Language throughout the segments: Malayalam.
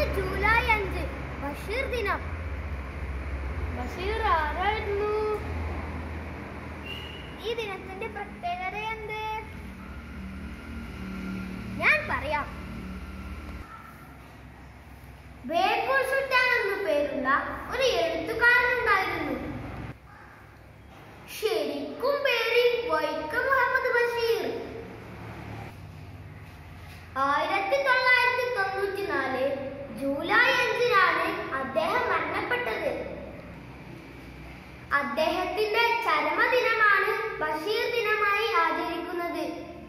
ഇന്ന് ജൂലൈ അഞ്ച് ബഷീർ ദിനം ബഷീർ ആരായിരുന്നു ഈ ദിനത്തിന്റെ പ്രത്യേകത എന്ത് ഞാൻ പറയാം ബേപ്പൂർ സുൽത്താൻ എന്നു പേരുള്ള ഒരു എഴുത്തുകാരനുണ്ടായിരുന്നു ശരിക്കും പേര് വൈക്കം മുഹമ്മദ് ബഷീർ ആയിരത്തി തൊള്ളായിരത്തി തൊണ്ണൂറ്റി നാല് ജൂലൈ അഞ്ചിനാണ് അദ്ദേഹം മരണപ്പെട്ടത് അദ്ദേഹത്തിന്റെ ചരമദിനമാണ് ബഷീർ ദിനമായി ആചരിക്കുന്നത്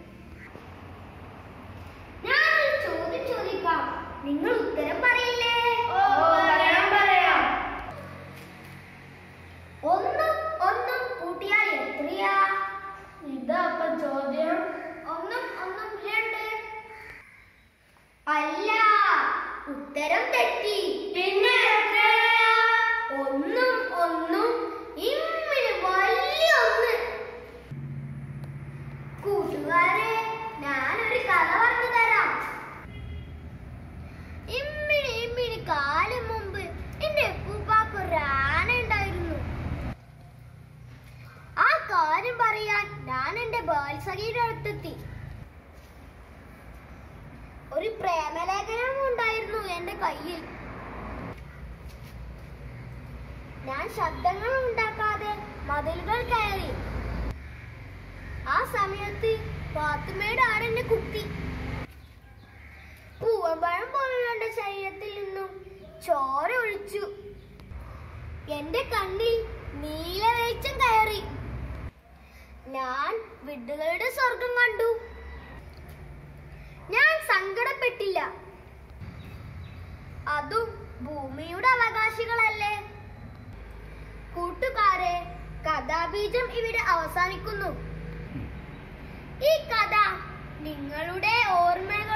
ഞാൻ ഒരു ചോദ്യം ചോദിക്കാം നിങ്ങൾ ഉത്തരം പറയില്ലേ പറയാം പറയാം ഒന്നും ഒന്നും കൂട്ടിയാൽ എത്രയാ ഇതാ അപ്പൊ ചോദ്യം ഒന്നും ഒന്നും രണ്ട് അല്ല ഉത്തരം തെറ്റി പിന്നെ എത്രയാ? ഒന്നും ഒന്നും ഇമ്മിന് വലിയ ഒന്ന് കൂട്ടുകാരെ ഞാനൊരു കഥ പറഞ്ഞു തരാം ഇമ്മിണി ഇമ്മിണി കാലം മുമ്പ് എന്റെ ഉപ്പാക്ക് ഒരു ആന ഉണ്ടായിരുന്നു ആ കാര്യം പറയാൻ ഞാൻ എന്റെ ബാൽസഖിയുടെ അടുത്തെത്തി ഒരു പ്രേമലേഖനം ഉണ്ടായിരുന്നു എന്റെ കയ്യിൽ ഞാൻ ശബ്ദങ്ങൾ ഉണ്ടാക്കാതെ മതിലുകൾ കയറി ആ സമയത്ത് പാത്തുമ്മയുടെ ആടെന്നെ കുത്തി പൂവമ്പഴം പോലുള്ള എന്റെ ശരീരത്തിൽ നിന്നും ചോര ഒഴിച്ചു എന്റെ കണ്ണിൽ നീല വെളിച്ചം കയറി ഞാൻ വിഡ്ഢുകളുടെ സ്വർഗം കണ്ടു ഞാൻ സങ്കടപ്പെട്ടില്ല അതും ഭൂമിയുടെ അവകാശികളല്ലേ കൂട്ടുകാരെ കഥാബീജം ഇവിടെ അവസാനിക്കുന്നു ഈ കഥ നിങ്ങളുടെ ഓർമ്മകൾ